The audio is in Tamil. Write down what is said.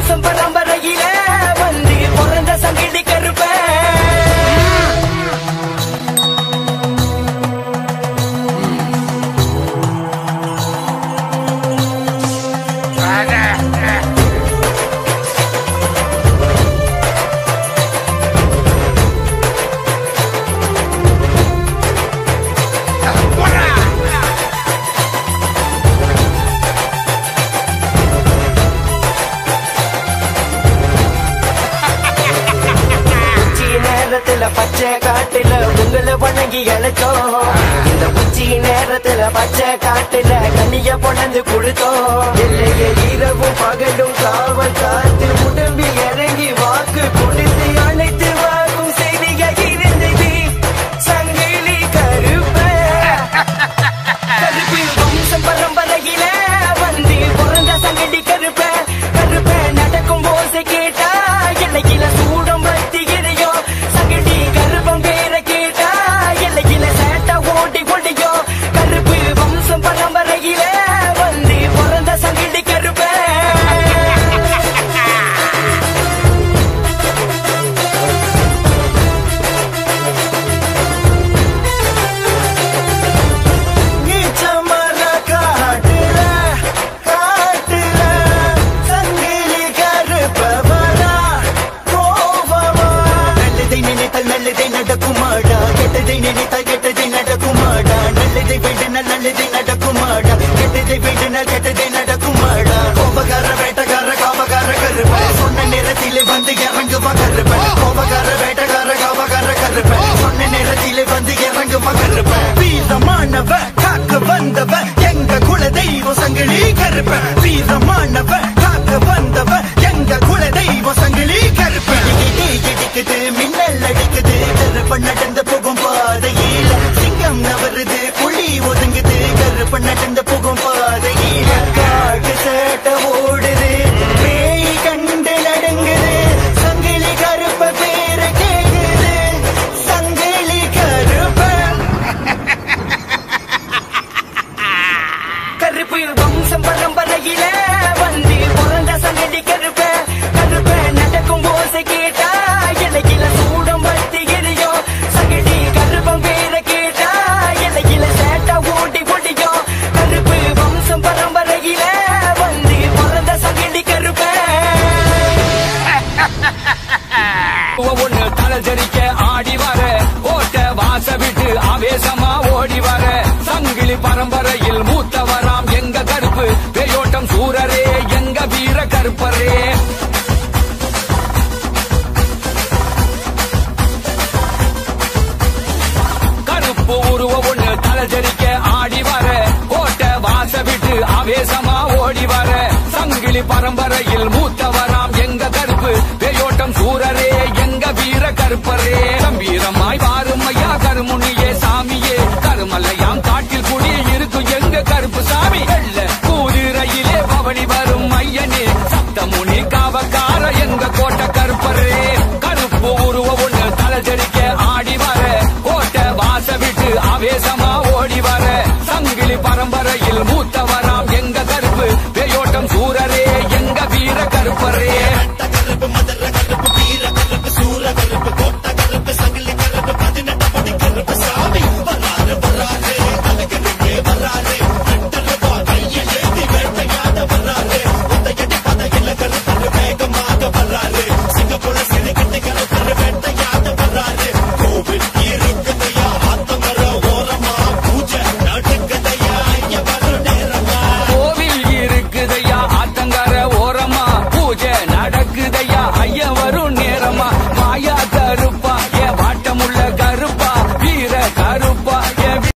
வம்சம் பரம்பரையில வந்து பிறந்த சங்கிலி கருப்பேன் உச்சி நேரத்துல பச்சை காட்டுல உங்களை வணங்கி அழைச்சோம் இந்த உச்சி நேரத்துல பச்சை காட்டுல கனிய பொணந்து கொடுத்தோம் இல்லையே இரவும் பகலும் காவல் காத்து உடம்பி இறங்கி வாக்கு கொடுத்து அழைத்து வாக்கும் செய்திக இருந்தது சங்கிலி கருப்ப கருப்பு வம்சம் பரம்பரையில வந்து பிறந்த சங்கடி கருப்ப கருப்ப நடக்கும் போது கேட்டா எல்லையில சூடம் பத்தி எரியும் சங்கடி கருப்பம் பேர கேட்டா எல்லையில சேட்டா ஓடி ஓடியும் கருப்பு வம்சம் பரம்பரையில வந்து பிறந்த சங்கடி கருப்ப நீச்சமர காட்டுல காட்டுல சங்கிலி கருப்பவரா கோபமா நல்லதை நினைத்தால் நல்லதை நடக்குமாடா கெட்டதை நினைத்தால் கெட்டதை நடக்குமாடா நல்லதை வேண்டினால் நல்லதை நடக்குமாடா கெட்டதை வேண்டினால் கெட்டதை நடக்குமாடா கோபக்கார வேட்டக்கார காவக்கார கருப்ப சொன்ன நேரத்திலே வந்து இறங்குவா கருப்ப கோபக்கார வேட்டக்கார காவக்கார கருப்ப சொன்ன நேரத்திலே வந்து இறங்குவா கருப்ப வீரமானவ காக்க வந்தவ எங்க குல தெய்வ சங்கிலி கருப்ப வீரமானவ காக்க வந்தவ எங்க குல தெய்வ சங்கிலி கருப்ப இடிக்குது இடிக்குது மின்னல் அடிக்குது கருப்ப நடந்து போகும் பாதையில சிங்கம் நவருது புலி ஒதுங்குது கருப்ப நடந்து போகும் பாதையில காட்டு சேட்ட ஓடுது பேய் கண்டு நடுங்குது சங்கிலி கருப்ப பேரு கேக்குது சங்கிலி கருப்ப கருப்பு வம்சம் பரம்பரையில வந்து பிறந்த சங்கடி கருப்ப கருப்ப நடக்கும் போது கேட்டா இலையில சூடம் பத்தி எரியும் சங்கடி கருப்பம் பேர கேட்டா இலையில சேட்டா ஓடி ஓடியும் கருப்பு வம்சம் பரம்பரையில வந்து பிறந்த சங்கடி கருப்ப ஒண்ணு தலஜரிக்க ஆடி வர ஓட்ட வாச விட்டு ஆவேசமா ஓடி வர சங்கிலி பரம்பரையில் மூத்தவராம் எங்க கருப்பு பேயோட்டம் சூரரே எங்க வீர கருப்பரே கருப்பு உருவ ஒண்ணு தலஜரிக்க ஆடி வர கோட்ட வாச விட்டு ஆவேசமா ஓடி வர சங்கிலி பரம்பரையில் மூத்தவராம் எங்க கருப்பு பேயோட்டம் சூரரே எங்க வீர கருப்பரே கம்பீரமாய் வாரும் ஐயா கருமுனியே சாமியே கருமலையாம் காட்டில் குடி இருக்கும் எங்க கருப்பு சாமி வெள்ள கூதிரையிலே பவனி வரும் ஐயனே சப்தமுனி காவக்கார எங்க கோட்ட கருப்பரே கருப்பு உருவ ஒண்ணு தலஜரிக்க ஆடி வர கோட்டை வாச விட்டு ஆவேசமா ஓடி வர சங்கிலி பரம்பரையில் மூத்தவராம் எங்க கருப்பு பேயோட்டம் சூரரே எங்க வீர கருப்பரே